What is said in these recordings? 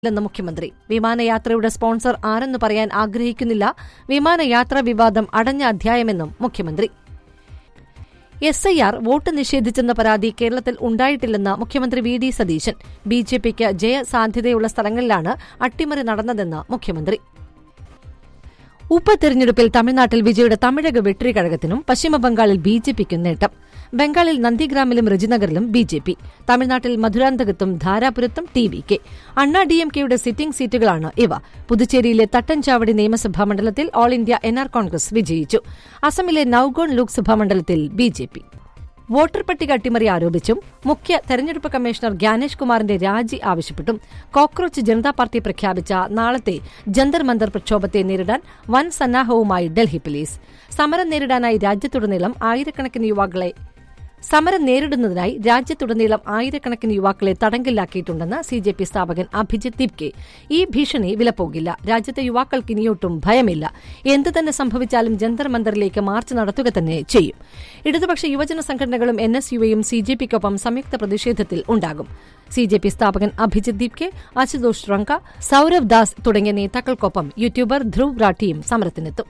ല്ലെന്ന് മുഖ്യമന്ത്രി വിമാനയാത്രയുടെ സ്പോൺസർ ആരെന്ന് പറയാൻ ആഗ്രഹിക്കുന്നില്ല വിമാനയാത്രാ വിവാദം അടഞ്ഞ അധ്യായമെന്നും മുഖ്യമന്ത്രി എസ് ഐ ആർ വോട്ട് നിഷേധിച്ചെന്ന പരാതി കേരളത്തിൽ ഉണ്ടായിട്ടില്ലെന്ന് മുഖ്യമന്ത്രി V D Satheesan B J പിക്ക് ജയസാധ്യതയുള്ള സ്ഥലങ്ങളിലാണ് അട്ടിമറി നടന്നതെന്ന് മുഖ്യമന്ത്രി ഉപതെരഞ്ഞെടുപ്പിൽ തമിഴ്നാട്ടിൽ വിജയുടെ തമിഴക വെട്രികഴകത്തിനും പശ്ചിമബംഗാളിൽ ബി ജെ പിക്കും നേട്ടം ബംഗാളിൽ നന്ദിഗ്രാമിലും രജിനഗറിലും ബി ജെ പി തമിഴ്നാട്ടിൽ മധുരാന്തകത്തും ധാരാപുരത്തും T V K Anna D M കെയുടെ സിറ്റിംഗ് സീറ്റുകളാണ് ഇവ പുതുച്ചേരിയിലെ തട്ടൻചാവടി നിയമസഭാ മണ്ഡലത്തിൽ all India N R Congress വിജയിച്ചു അസമിലെ നൌഗോൺ ലോക്സഭാ മണ്ഡലത്തിൽ ബി ജെ പി വോട്ടർ പട്ടിക അട്ടിമറി ആരോപിച്ചും മുഖ്യ തെരഞ്ഞെടുപ്പ് കമ്മീഷണർ ജ്ഞാനേഷ് കുമാറിന്റെ രാജി ആവശ്യപ്പെട്ടും കോക്രോച്ച് ജനതാ പാർട്ടി പ്രഖ്യാപിച്ച നാളത്തെ ജന്തർ മന്ദർ പ്രക്ഷോഭത്തെ നേരിടാൻ വൻ സന്നാഹവുമായി ഡൽഹി പോലീസ് സമരം നേരിടാനായി രാജ്യത്തുടനീളം ആയിരക്കണക്കിന് യുവാക്കളെ സമരം നേരിടുന്നതിനായി രാജ്യത്തുടനീളം ആയിരക്കണക്കിന് യുവാക്കളെ തടങ്കലിലാക്കിയിട്ടുണ്ടെന്ന് സി ജെ പി സ്ഥാപകൻ അഭിജിത് ദിപ്കെ ഈ ഭീഷണി വിലപ്പോകില്ല രാജ്യത്തെ യുവാക്കൾക്ക് ഇനിയൊട്ടും ഭയമില്ല എന്തു തന്നെ സംഭവിച്ചാലും ജന്തർ മന്ദറിലേക്ക് മാർച്ച് നടത്തുക തന്നെ ചെയ്യും ഇടതുപക്ഷ യുവജന സംഘടനകളും എൻ എസ് യുവയും സി ജെ പിക്കൊപ്പം സംയുക്ത പ്രതിഷേധത്തിൽ ഉണ്ടാകും സി ജെ പി സ്ഥാപകൻ അഭിജിത് ദീപ്കെ അശുതോഷ് റങ്ക സൌരവ് ദാസ് തുടങ്ങിയ നേതാക്കൾക്കൊപ്പം യൂട്യൂബർ ധ്രുവ് റാഠിയും സമരത്തിനെത്തും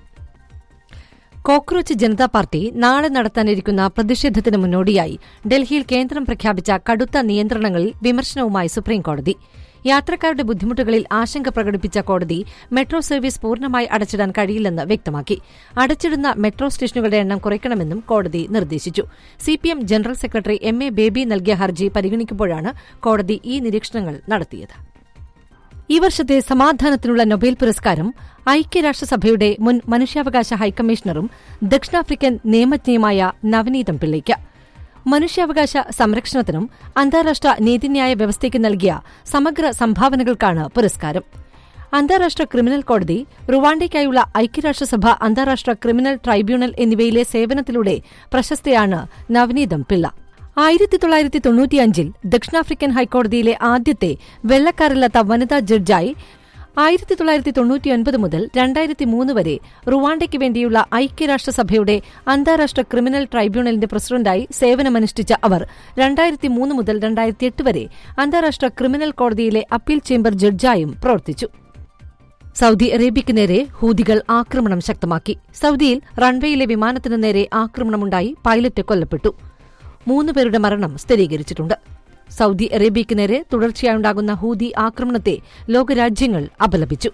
കോക്രോച്ച് ജനതാ പാർട്ടി നാളെ നടത്താനിരിക്കുന്ന പ്രതിഷേധത്തിന് മുന്നോടിയായി ഡൽഹിയിൽ കേന്ദ്രം പ്രഖ്യാപിച്ച കടുത്ത നിയന്ത്രണങ്ങളിൽ വിമർശനവുമായി സുപ്രീംകോടതി യാത്രക്കാരുടെ ബുദ്ധിമുട്ടുകളിൽ ആശങ്ക പ്രകടിപ്പിച്ച കോടതി മെട്രോ സർവീസ് പൂർണ്ണമായി അടച്ചിടാൻ കഴിയില്ലെന്ന് വ്യക്തമാക്കി അടച്ചിടുന്ന മെട്രോ സ്റ്റേഷനുകളുടെ എണ്ണം കുറയ്ക്കണമെന്നും കോടതി നിർദ്ദേശിച്ചു CPM general secretary M A Baby നൽകിയ ഹർജി പരിഗണിക്കുമ്പോഴാണ് കോടതി ഈ നിരീക്ഷണങ്ങൾ നടത്തിയത് ഈ വർഷത്തെ സമാധാനത്തിനുള്ള നൊബേൽ പുരസ്കാരം ഐക്യരാഷ്ട്രസഭയുടെ മുൻ മനുഷ്യാവകാശ ഹൈക്കമ്മീഷണറും ദക്ഷിണാഫ്രിക്കൻ നിയമജ്ഞയുമായ നവനീതം പിള്ളയ്ക്ക് മനുഷ്യാവകാശ സംരക്ഷണത്തിനും അന്താരാഷ്ട്ര നീതിന്യായ വ്യവസ്ഥയ്ക്ക് നൽകിയ സമഗ്ര സംഭാവനകൾക്കാണ് പുരസ്കാരം അന്താരാഷ്ട്ര ക്രിമിനൽ കോടതി റുവാണ്ടയ്ക്കായുള്ള ഐക്യരാഷ്ട്രസഭ അന്താരാഷ്ട്ര ക്രിമിനൽ ട്രൈബ്യൂണൽ എന്നിവയിലെ സേവനത്തിലൂടെ പ്രശസ്തയാണ് നവനീതം പിള്ള ആയിരത്തി തൊള്ളായിരത്തി തൊണ്ണൂറ്റിയഞ്ചിൽ ദക്ഷിണാഫ്രിക്കൻ ഹൈക്കോടതിയിലെ ആദ്യത്തെ വെള്ളക്കാരില്ലാത്ത വനിതാ ജഡ്ജായി ആയിരത്തി തൊള്ളായിരത്തി തൊണ്ണൂറ്റിയൊൻപത് മുതൽ രണ്ടായിരത്തി മൂന്ന് വരെ റുവാണ്ടയ്ക്ക് വേണ്ടിയുള്ള ഐക്യരാഷ്ട്രസഭയുടെ അന്താരാഷ്ട്ര ക്രിമിനൽ ട്രൈബ്യൂണലിന്റെ പ്രസിഡന്റായി സേവനമനുഷ്ഠിച്ച അവർ രണ്ടായിരത്തി മൂന്ന് മുതൽ രണ്ടായിരത്തി എട്ട് വരെ അന്താരാഷ്ട്ര ക്രിമിനൽ കോടതിയിലെ അപ്പീൽ ചേംബർ ജഡ്ജായും പ്രവർത്തിച്ചു സൌദി അറേബ്യയ്ക്ക് നേരെ ഹൂതികൾ ആക്രമണം ശക്തമാക്കി സൌദിയിൽ റൺവേയിലെ വിമാനത്തിനു നേരെ ആക്രമണമുണ്ടായി പൈലറ്റ് കൊല്ലപ്പെട്ടു മൂന്നുപേരുടെ മരണം സ്ഥിരീകരിച്ചിട്ടുണ്ട് സൌദി അറേബ്യയ്ക്ക് നേരെ തുടർച്ചയായുണ്ടാകുന്ന ഹൂതി ആക്രമണത്തെ ലോകരാജ്യങ്ങൾ അപലപിച്ചു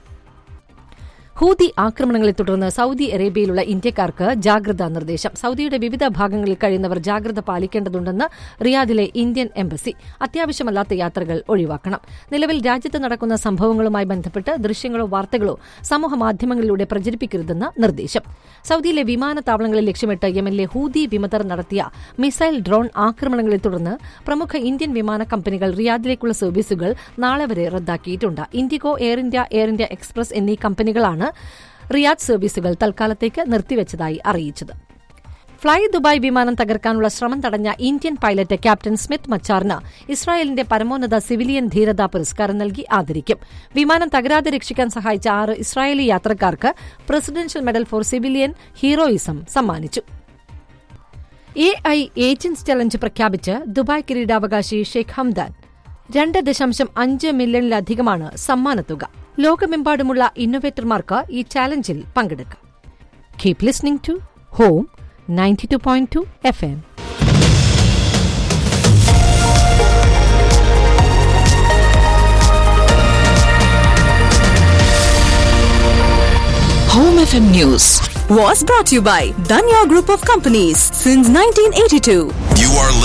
ഹൂതി ആക്രമണങ്ങളെ തുടർന്ന് സൌദി അറേബ്യയിലുള്ള ഇന്ത്യക്കാർക്ക് ജാഗ്രതാ നിർദ്ദേശം സൌദിയുടെ വിവിധ ഭാഗങ്ങളിൽ കഴിയുന്നവർ ജാഗ്രത പാലിക്കേണ്ടതുണ്ടെന്ന് റിയാദിലെ ഇന്ത്യൻ എംബസി അത്യാവശ്യമല്ലാത്ത യാത്രകൾ ഒഴിവാക്കണം നിലവിൽ രാജ്യത്ത് നടക്കുന്ന സംഭവങ്ങളുമായി ബന്ധപ്പെട്ട് ദൃശ്യങ്ങളോ വാർത്തകളോ സമൂഹമാധ്യമങ്ങളിലൂടെ പ്രചരിപ്പിക്കരുതെന്ന് നിർദ്ദേശം സൌദിയിലെ വിമാനത്താവളങ്ങളിൽ ലക്ഷ്യമിട്ട് യമനിലെ ഹൂതി വിമതർ നടത്തിയ മിസൈൽ ഡ്രോൺ ആക്രമണങ്ങളെ തുടർന്ന് പ്രമുഖ ഇന്ത്യൻ വിമാന കമ്പനികൾ റിയാദിലേക്കുള്ള സർവീസുകൾ നാളെ വരെ റദ്ദാക്കിയിട്ടുണ്ട് ഇൻഡിഗോ എയർ ഇന്ത്യ എയർ ഇന്ത്യ എക്സ്പ്രസ് എന്നീ കമ്പനികളാണ് റിയാദ് സർവീസുകൾ തൽക്കാലത്തേക്ക് നിർത്തിവച്ചതായി അറിയിച്ചത് ഫ്ളൈ ദുബായ് വിമാനം തകർക്കാനുള്ള ശ്രമം തടഞ്ഞ ഇന്ത്യൻ പൈലറ്റ് ക്യാപ്റ്റൻ സ്മിത്ത് മച്ചാറിന് ഇസ്രായേലിന്റെ പരമോന്നത സിവിലിയൻ ധീരതാ പുരസ്കാരം നൽകി ആദരിക്കും വിമാനം തകരാതെ രക്ഷിക്കാൻ സഹായിച്ച ആറ് ഇസ്രായേലി യാത്രക്കാർക്ക് presidential medal for civilian heroism സമ്മാനിച്ചു എ ഐ ഏജൻസ് ചലഞ്ച് പ്രഖ്യാപിച്ച് ദുബായ് കിരീടാവകാശി ഷെയ്ഖ് ഹംദാൻ രണ്ട് ദശാംശം അഞ്ച് മില്യണിലധികമാണ് സമ്മാനത്തുക ലോകമെമ്പാടുമുള്ള ഇന്നൊവേറ്റർമാർക്ക് ഈ ചാലഞ്ചിൽ പങ്കെടുക്കാം keep listening to home ninety two point two F M Home FM News was brought to you by Danya Group of Companies since 1982. You are